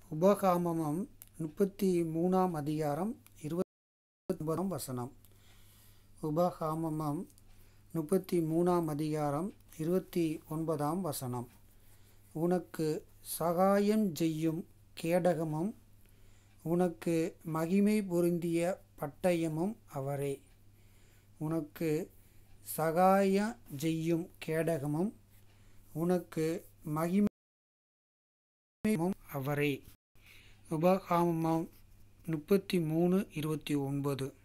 உபகாமம் முப்பத்தி மூணாம் அதிகாரம் இருபத்தி ஒன்பதாம் வசனம் உபகாமம் முப்பத்தி மூணாம் அதிகாரம் இருபத்தி ஒன்பதாம் வசனம் உனக்கு சகாயம் செய்யும் கேடகமும் உனக்கு மகிமை பொருந்திய பட்டயமும் அவரே உனக்கு சகாய செய்யும் கேடகமும் உனக்கு மகிமையும் அவரே உபகாமம் முப்பத்தி மூணு இருபத்தி ஒன்பது